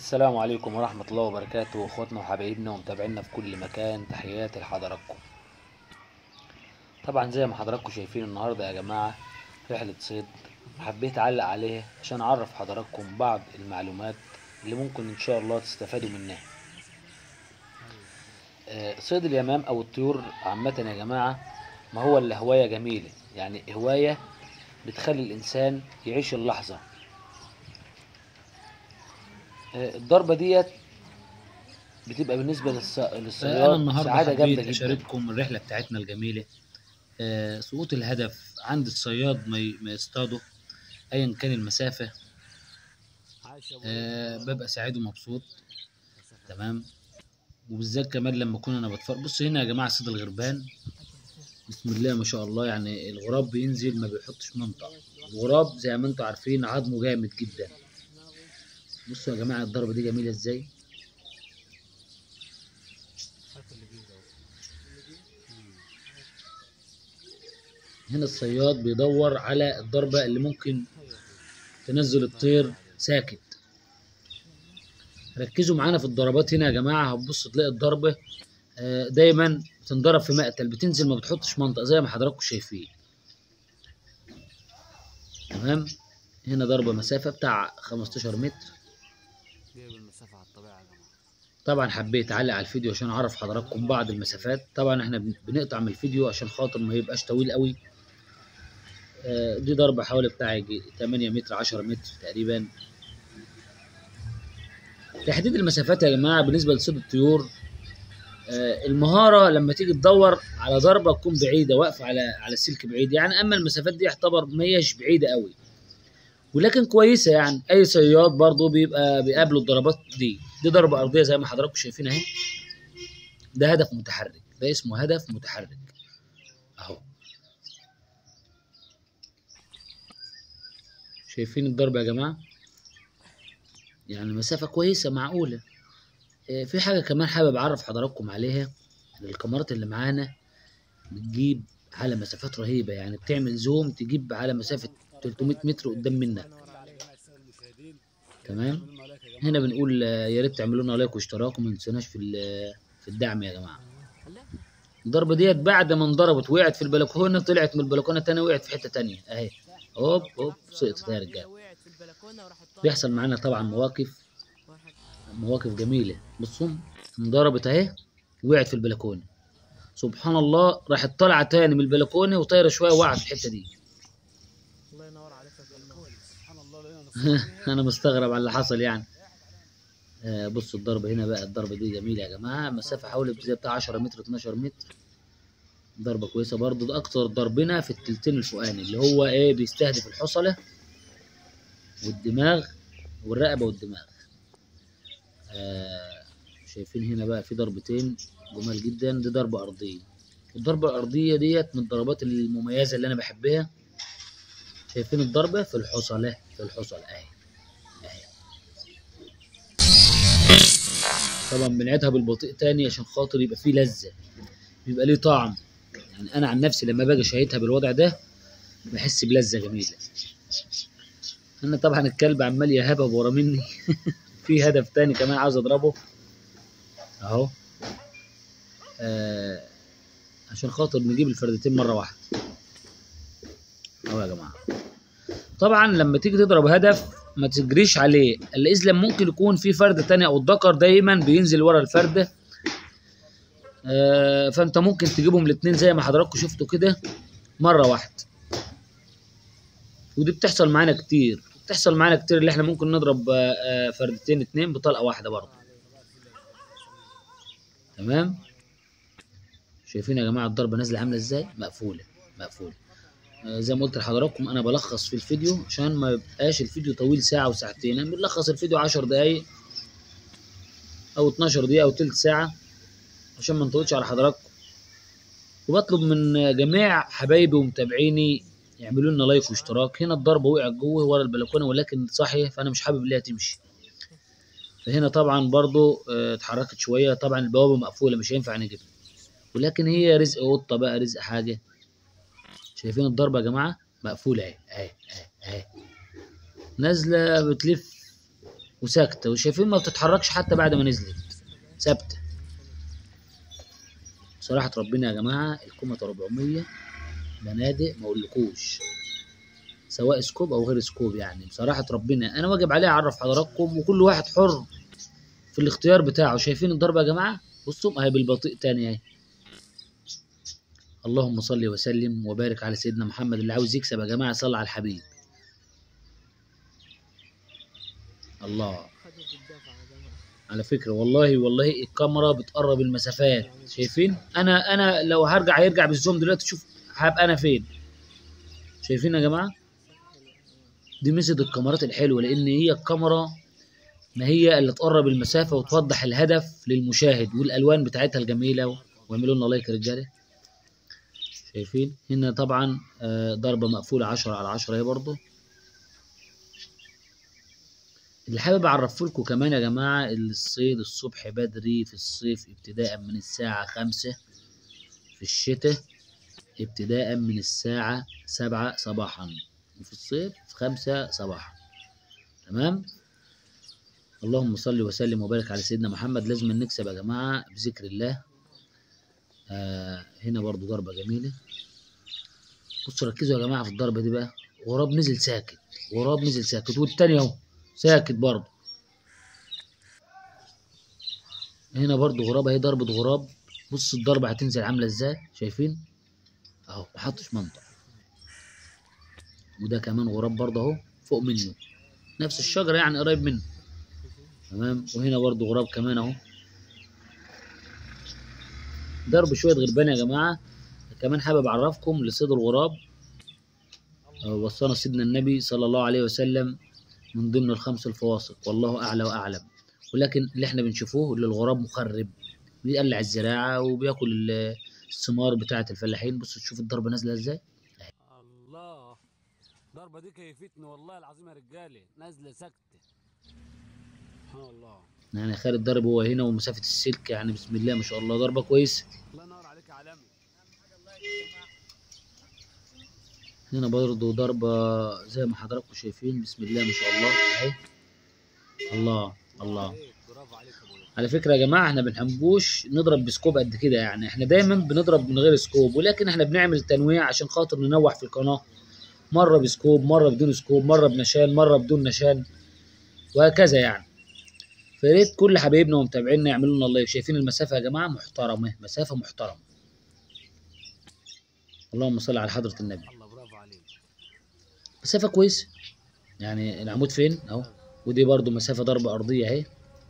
السلام عليكم ورحمة الله وبركاته اخواتنا وحبايبنا ومتابعينا في كل مكان تحياتي لحضراتكم طبعا زي ما حضراتكم شايفين النهاردة يا جماعة رحلة صيد حبيت اعلق عليها عشان اعرف حضراتكم بعض المعلومات اللي ممكن ان شاء الله تستفادوا منها آه، صيد اليمام او الطيور عامة يا جماعة ما هو الا هواية جميلة يعني هواية بتخلي الانسان يعيش اللحظة آه، الضربة ديت بتبقى بالنسبة للص... انا للصياد النهارده سعادة جامدة حبيت جدا اشارككم الرحله بتاعتنا الجميله آه، سقوط الهدف عند الصياد ما ي- ما يصطاده ايا كان المسافه آه، ببقى سعيد ومبسوط تمام وبالذات كمان لما اكون انا بتفرج بص هنا يا جماعه صيد الغربان بسم الله ما شاء الله يعني الغراب بينزل ما بيحطش منطق الغراب زي ما انتم عارفين عظمه جامد جدا بصوا يا جماعه الضربه دي جميله ازاي هنا الصياد بيدور على الضربة اللي ممكن تنزل الطير ساكت ركزوا معانا في الضربات هنا يا جماعة هتبص تلاقي الضربة آه، دايما بتنضرب في مقتل بتنزل ما بتحطش منطقة زي ما حضراتكم شايفين تمام هنا ضربة مسافة بتاع 15 متر جايب المسافة على الطبيعة يا جماعة طبعا حبيت اعلق على الفيديو عشان اعرف حضراتكم بعض المسافات طبعا احنا بن- بنقطع من الفيديو عشان خاطر ما يبقاش طويل قوي آه، دي ضربة حوالي بتاع يجي 8 متر 10 متر تقريبا تحديد المسافات يا جماعة بالنسبة لصيد الطيور آه، المهارة لما تيجي تدور على ضربة تكون بعيدة واقفة على على السلك بعيد يعني أما المسافات دي يعتبر ما هيش بعيدة قوي ولكن كويسة يعني أي صياد برضه بيبقى بيقابله الضربات دي دي ضربة أرضية زي ما حضراتكم شايفين أهي ده هدف متحرك ده اسمه هدف متحرك أهو شايفين الضربة يا جماعة يعني مسافة كويسة معقولة آه، في حاجة كمان حابب أعرف حضراتكم عليها إن الكاميرات اللي معانا بتجيب على مسافات رهيبة يعني بتعمل زوم تجيب على مسافة 300 متر قدام منك تمام هنا بنقول آه، يا ريت تعملوا لنا لايك واشتراك وما تنسوناش في ال- في الدعم يا جماعة الضربة ديت بعد ما انضربت وقعت في البلكونة طلعت من البلكونة تاني وقعت في حتة تانية أهي هوب هوب سقطت يا رجالة وقعت في البلكونه وراحت طالعة. بيحصل معانا طبعا مواقف واحد مواقف جميلة بصوا انضربت اهي وقعت في البلكونة سبحان الله راحت طالعة تاني من البلكونة وطايرة شوية وقعت في الحتة دي الله ينور عليك يا جماعة. سبحان الله لقينا أنا مستغرب على اللي حصل يعني آه بصوا الضربة هنا بقى الضربة دي جميلة يا جماعة مسافة حوالي زي بتاع 10 متر 12 متر ضربة كويسة برضه ده أكتر ضربنا في التلتين الفوقاني اللي هو إيه بيستهدف الحصلة والدماغ والرقبة والدماغ آه شايفين هنا بقى في ضربتين جمال جدا دي ضربة أرضية الضربة الأرضية ديت من الضربات المميزة اللي أنا بحبها شايفين الضربة في الحصلة في الحصلة أهي أهي طبعا بنعيدها بالبطيء تاني عشان خاطر يبقى فيه لذة بيبقى ليه طعم يعني أنا عن نفسي لما باجي شايتها بالوضع ده بحس بلذة جميلة أنا طبعا الكلب عمال يهبب ورا مني في هدف تاني كمان عاوز أضربه أهو آه عشان خاطر نجيب الفردتين مرة واحدة أهو يا جماعة طبعا لما تيجي تضرب هدف ما تجريش عليه الا اذا ممكن يكون في فرد تاني او الذكر دايما بينزل ورا الفرده آه فانت ممكن تجيبهم الاتنين زي ما حضراتكم شفتوا كده مره واحده ودي بتحصل معانا كتير بتحصل معانا كتير اللي احنا ممكن نضرب آه، آه، فردتين اتنين بطلقه واحده برضه تمام شايفين يا جماعه الضربه نازله عامله ازاي مقفوله مقفوله آه، زي ما قلت لحضراتكم انا بلخص في الفيديو عشان ما يبقاش الفيديو طويل ساعه وساعتين انا بنلخص الفيديو 10 دقايق او 12 دقيقه او تلت ساعه عشان ما نطولش على حضراتكم وبطلب من جميع حبايبي ومتابعيني يعملوا لنا لايك واشتراك هنا الضربه وقعت جوه ورا البلكونه ولكن صحي فانا مش حابب انها تمشي فهنا طبعا برضو آه، اتحركت شويه طبعا البوابه مقفوله مش هينفع نجيبها ولكن هي رزق قطه بقى رزق حاجه شايفين الضربه يا جماعه مقفوله اهي اهي اهي اهي نازله بتلف وساكته وشايفين ما بتتحركش حتى بعد ما نزلت ثابته بصراحه ربنا يا جماعه الكومة 400 بنادق ما اقولكوش سواء سكوب او غير سكوب يعني بصراحه ربنا انا واجب عليه اعرف حضراتكم وكل واحد حر في الاختيار بتاعه شايفين الضربه يا جماعه بصوا اهي بالبطيء تاني اهي اللهم صل وسلم وبارك على سيدنا محمد اللي عاوز يكسب يا جماعه صلى على الحبيب الله خدت الدفع يا جماعه على فكره والله والله الكاميرا بتقرب المسافات شايفين انا انا لو هرجع هيرجع بالزوم دلوقتي شوف هبقى انا فين شايفين يا جماعه دي ميزه الكاميرات الحلوه لان هي الكاميرا ما هي اللي تقرب المسافه وتوضح الهدف للمشاهد والالوان بتاعتها الجميله واعملوا لنا لايك يا رجاله شايفين هنا طبعا آه، ضربه مقفوله 10 على 10 اهي برضه اللي حابب اعرف لكم كمان يا جماعه الصيد الصبح بدري في الصيف ابتداء من الساعه خمسة في الشتاء ابتداء من الساعه سبعة صباحا وفي الصيف في خمسة صباحا تمام اللهم صل وسلم وبارك على سيدنا محمد لازم نكسب يا جماعه بذكر الله آه هنا برضو ضربه جميله بصوا ركزوا يا جماعه في الضربه دي بقى غراب نزل ساكت غراب نزل ساكت والتاني اهو ساكت برضه هنا برضه غراب اهي ضربة غراب بص الضربة هتنزل عاملة ازاي شايفين اهو ما حطش منطق وده كمان غراب برضه اهو فوق منه نفس الشجرة يعني قريب منه تمام وهنا برضه غراب كمان اهو ضرب شوية غربان يا جماعة كمان حابب اعرفكم لصيد الغراب آه، وصانا سيدنا النبي صلى الله عليه وسلم من ضمن الخمس الفواسق والله اعلى واعلم ولكن اللي احنا بنشوفوه اللي الغراب مخرب بيقلع الزراعه وبياكل ال- الثمار بتاعه الفلاحين بصوا تشوف الضربه نازله ازاي الله ضربة دي كيفتني والله العظيم يا رجالي نازلة سكتة سبحان الله يعني خالد ضرب هو هنا ومسافه السلك يعني بسم الله ما شاء الله ضربه كويسه الله ينور عليك يا عالمي هنا برضه ضربه زي ما حضراتكم شايفين بسم الله ما شاء الله اهي الله الله عليك برافو عليك يا ابويا على فكرة يا جماعة احنا بنحبوش نضرب بسكوب قد كده يعني احنا دايما بنضرب من غير سكوب ولكن احنا بنعمل تنويع عشان خاطر ننوع في القناة مرة بسكوب مرة بدون سكوب مرة بنشان مرة بدون نشان وهكذا يعني فياريت كل حبايبنا ومتابعينا يعملوا لنا لايك شايفين المسافة يا جماعة محترمة مسافة محترمة اللهم صل على حضرة النبي الله برافو عليك مسافة كويسة يعني العمود فين اهو ودي برضو مسافة ضربة أرضية اهي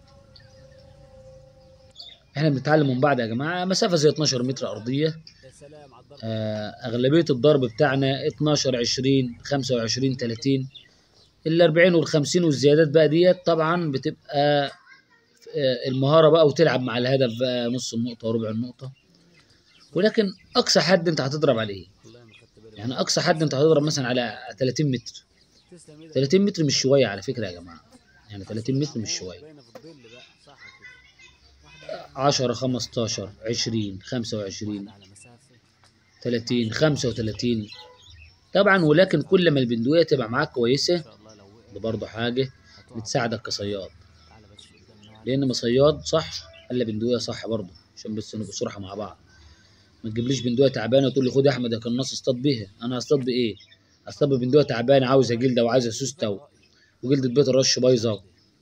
احنا بنتعلم من بعض يا جماعة مسافة زي 12 متر أرضية يا سلام على الضربة آه، أغلبية الضرب بتاعنا 12 20 25 30 ال 40 وال 50 والزيادات بقى ديت طبعا بتبقى آه، المهارة بقى وتلعب مع الهدف بقى نص النقطة وربع النقطة ولكن أقصى حد أنت هتضرب عليه والله ما خدت بالي يعني أقصى حد أنت هتضرب مثلا على 30 متر تسلم ايدك 30 متر مش شوية على فكرة يا جماعة يعني 30 متر مش شوية باينة في الظل بقى صح كده 10 15 20 25 على مسافة 30 35 طبعا ولكن كل ما البندقية تبقى معاك كويسة ان شاء الله لو وقع ده برضه حاجة هتقع. بتساعدك كصياد تعالى بس قدامنا لأن مصياد صح إلا بندقية صح برضه عشان بس نبقى صراحة مع بعض ما تجيبليش بندقية تعبانة وتقول لي خد يا أحمد يا كناص اصطاد بيها أنا هصطاد بإيه؟ هصطاد ببندقية تعبانة عاوزة جلدة وعايزة سوستة و- وجلدة بيت الرش بايظة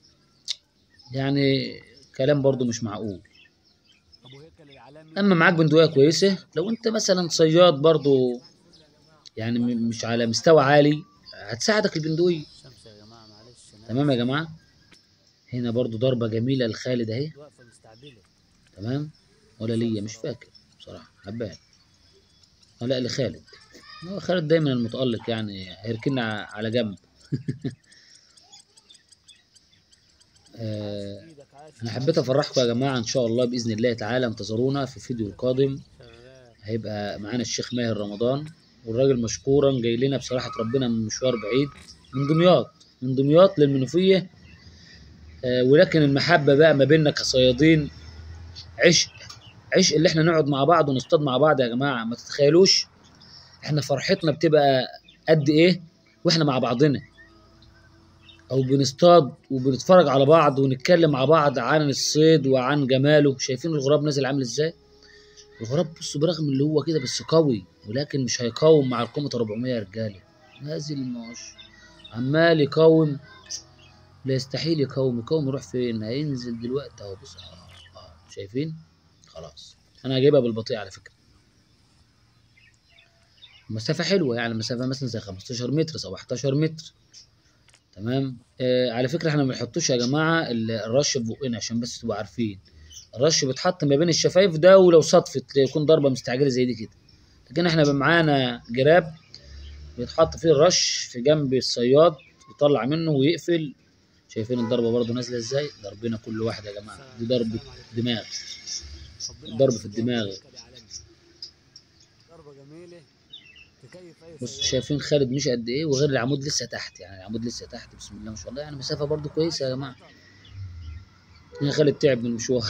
يعني كلام برضه مش معقول ابو هيكل العالمي اما معاك بندقية كويسة لو انت مثلا صياد برضو يعني م- مش على مستوى عالي هتساعدك البندقية الشمس يا جماعة معلش انا تمام يا جماعة هنا برضو ضربة جميلة لخالد اهي واقفة مستعجلة تمام ولا ليا مش فاكر بصراحة حبان آه لا لخالد هو خالد دايما المتألق يعني هيركننا على جنب آه ايدك عاش انا حبيت افرحكم يا جماعة ان شاء الله باذن الله تعالى انتظرونا في الفيديو القادم شغال هيبقى معانا الشيخ ماهر رمضان والراجل مشكورا جاي لنا بصراحة ربنا من مشوار بعيد من دمياط من دمياط للمنوفية آه ولكن المحبة بقى ما بيننا كصيادين عشق عشق اللي احنا نقعد مع بعض ونصطاد مع بعض يا جماعة ما تتخيلوش احنا فرحتنا بتبقى قد ايه واحنا مع بعضنا او بنصطاد وبنتفرج على بعض ونتكلم مع بعض عن الصيد وعن جماله شايفين الغراب نازل عامل ازاي الغراب بصوا برغم اللي هو كده بس قوي ولكن مش هيقاوم مع القومة 400 يا رجاله نازل مش عمال يقاوم لا يستحيل يقاوم يقاوم يروح فين هينزل دلوقتي اهو بص اه اه شايفين خلاص انا هجيبها بالبطيء على فكره مسافة حلوة يعني مسافة مثلا زي 15 متر 17 متر تمام آه على فكرة احنا ما بنحطوش يا جماعة ال- الرش في بقنا عشان بس تبقوا عارفين الرش بيتحط ما بين الشفايف ده ولو صدفت يكون ضربة مستعجلة زي دي كده لكن احنا بيبقى معانا جراب بيتحط فيه الرش في جنب الصياد يطلع منه ويقفل شايفين الضربة برضو نازلة ازاي ضربنا كل واحد يا جماعة دي ضربة دماغ ضرب في الدماغ ضربه جميله تكيف اي بص سيارة. شايفين خالد مش قد ايه وغير العمود لسه تحت يعني العمود لسه تحت بسم الله ما شاء الله يعني مسافة برضو كويسة يا جماعة يا خالد تعب من المشوار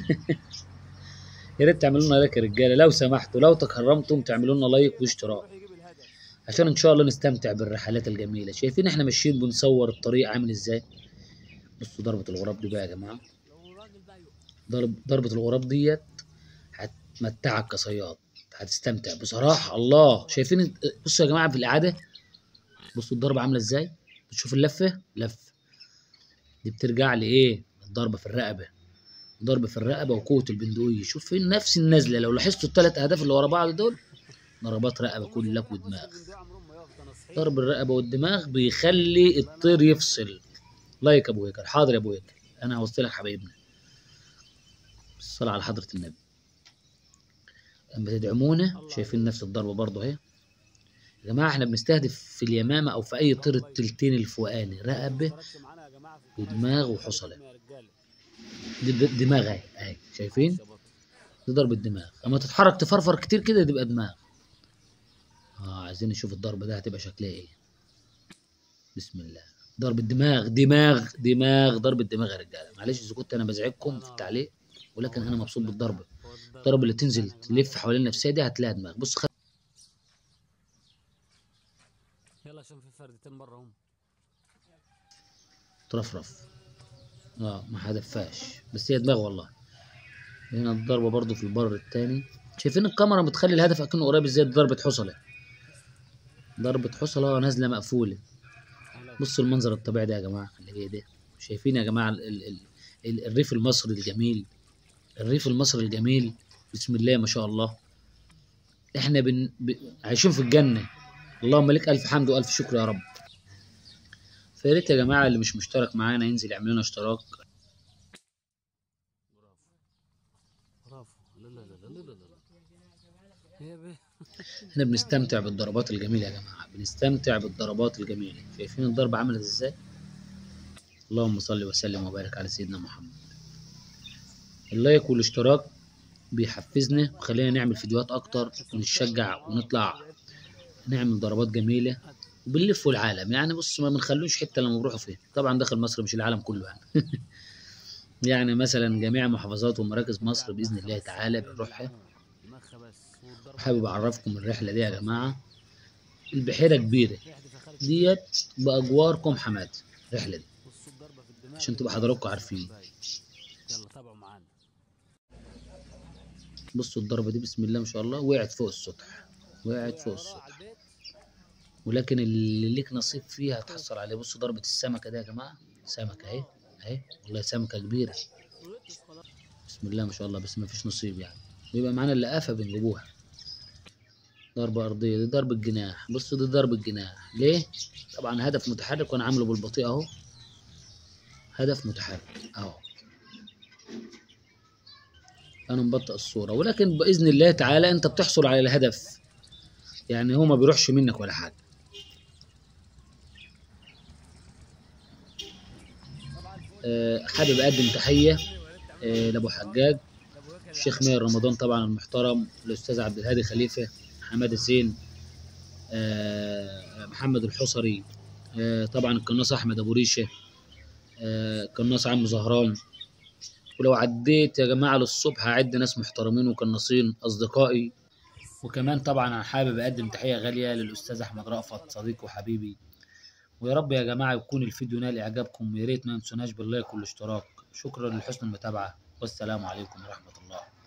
يا ريت تعملوا لنا لايك يا رجاله لو سمحتوا لو تكرمتم تعملوا لنا لايك واشتراك يروح يجيب الهدف عشان ان شاء الله نستمتع بالرحلات الجميله شايفين احنا ماشيين بنصور الطريق عامل ازاي بصوا ضربه الغراب دي بقى يا جماعه ضرب ضربه الغراب ديت هتمتعك كصياد هتستمتع بصراحه الله شايفين انت- بصوا يا جماعه في الاعاده بصوا الضربه عامله ازاي بتشوف اللفه لف دي بترجع لايه الضربه في الرقبه ضرب في الرقبه وقوه البندقيه شوف فين نفس النزله لو لاحظتوا الثلاث اهداف اللي ورا بعض دول ضربات رقبه كلك ودماغ ضرب الرقبه والدماغ بيخلي الطير يفصل لايك يا ابو هيكل حاضر يا ابو هيكل انا هوصل لك حبايبنا الصلاة على حضرة النبي لما تدعمونا شايفين نفس الضربة برضه اهي يا جماعة احنا بنستهدف في اليمامة او في اي طير التلتين الفوقاني رقبة ودماغ وحصلة دي د- دماغ اهي اهي شايفين دي ضربة دماغ اما تتحرك تفرفر كتير كده تبقى دماغ اه عايزين نشوف الضربة ده هتبقى شكلها ايه بسم الله ضربة دماغ دماغ دماغ ضربة دماغ يا رجالة معلش اذا كنت انا بزعجكم في التعليق ولكن انا مبسوط بالضربة الضربة اللي تنزل تلف حوالين نفسها دي هتلاقي دماغ بص خد يلا عشان في فردتين بره هم ترفرف اه ما هدفاش بس هي دماغ والله هنا الضربة برضو في البر التاني شايفين الكاميرا بتخلي الهدف اكنه قريب ازاي دي ضربة حصلة ضربة حصلة نازلة مقفولة بصوا المنظر الطبيعي ده يا جماعة اللي جاي ده شايفين يا جماعة ال ال ال الريف المصري الجميل الريف المصري الجميل بسم الله ما شاء الله احنا بن... ب... عايشين في الجنة اللهم لك ألف حمد وألف شكر يا رب فيا ريت يا جماعة اللي مش مشترك معانا ينزل يعمل لنا اشتراك برافو لا لا لا لا لا لا يا بيه احنا بنستمتع بالضربات الجميلة يا جماعة بنستمتع بالضربات الجميلة شايفين الضربة عملت ازاي اللهم صل وسلم وبارك على سيدنا محمد اللايك والاشتراك بيحفزنا وخلينا نعمل فيديوهات اكتر ونتشجع ونطلع نعمل ضربات جميلة وبنلف العالم يعني بص ما بنخلوش حتة لما بنروحوا فين طبعا داخل مصر مش العالم كله يعني يعني مثلا جميع محافظات ومراكز مصر بإذن الله تعالى بنروحها دماغها بس والضرب حابب اعرفكم الرحله دي يا جماعه البحيره كبيره يحدف يا خالد ديت باجواركم حماد الرحله دي بصوا الضربه في الدماغ عشان تبقى حضراتكم عارفين يلا تابعوا معانا بصوا الضربه دي بسم الله ما شاء الله وقعت فوق السطح وقعت فوق السطح على البيت ولكن اللي ليك نصيب فيها هتحصل عليه بصوا ضربه السمكه دي يا جماعه سمكه اهي اهي والله سمكه كبيره بسم الله ما شاء الله بس ما فيش نصيب يعني بيبقى معانا اللقافه بنجيبوها ضربة أرضية دي ضربة جناح بصوا دي ضربة جناح ليه؟ طبعا هدف متحرك وأنا عامله بالبطيء أهو هدف متحرك أهو أنا مبطئ الصورة ولكن بإذن الله تعالى أنت بتحصل على الهدف يعني هو ما بيروحش منك ولا حاجة آه، حابب أقدم تحية آه، لأبو حجاج الشيخ ماهر رمضان طبعا المحترم الأستاذ عبد الهادي خليفة حماد الزين آه، محمد الحصري آه، طبعا القناص أحمد أبو ريشة آه، القناص عم زهران ولو عديت يا جماعة للصبح هعد ناس محترمين وقناصين أصدقائي وكمان طبعا أنا حابب أقدم تحية غالية للأستاذ أحمد رأفت صديقي وحبيبي ويا رب يا جماعة يكون الفيديو نال إعجابكم ويا ريت ما تنسوناش باللايك والاشتراك شكرا لحسن المتابعة والسلام عليكم ورحمة الله